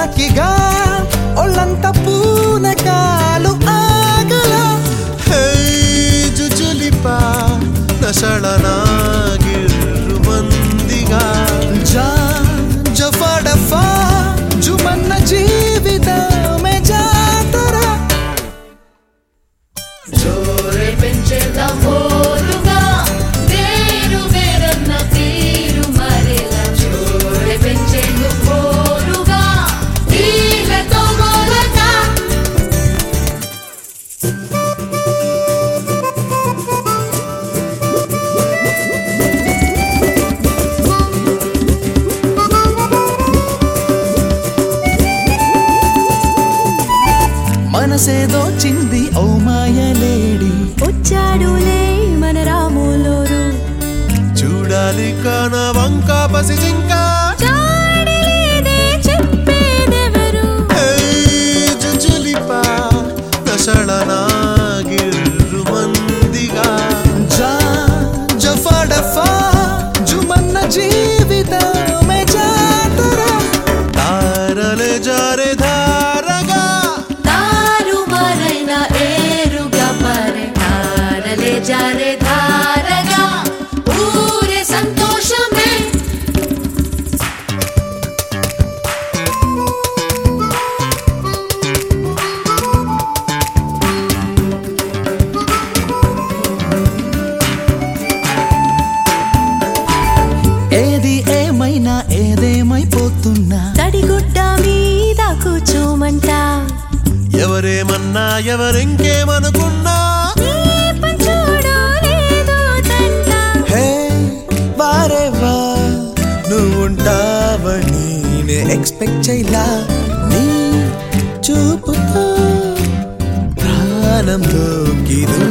చలాకిగా ఒళ్ళంత పూనకాలు ఆగల హే జుజులిపా నషళనాగిర్రు మందిగా జా జఫడఫా జుమన్న జీవితమే జాతర జోరే పెంచేద్దాం బోరుగా వేరు వేరన్న తీరు మరేలా జోరే పెంచేందు బోరుగా తీరతో మొలగా మనసేదో చింది ఓ మాయలేడి వచ్చాడులే మన రాములోరు చూడాలి కాన వంక పసి జింకా చాడలేదే చెప్పేదెవరు హే జుజులిపా నషళనాగిర్రు మందిగా జా జఫడఫా జుమన్న జీవితమే జాతర తారలే జారే ధారగా తారుమారైన ఏరుగా పరే తారలే జారే ధారగా ఊరే సంతోషమే ఏది ఏమైనా ఏదేమైపోతున్నా తడిగుడ్డ మీద కూర్చోమంట ఎవరేమన్నా ఎవరింకేమనుకున్నా నీ పంచోడో లేదో తంట హే వారేవా నువ్వుంటావని నే ఎక్స్పెక్ట్ చేయలా నీ చూపుతో ప్రాణంలోకి దూకి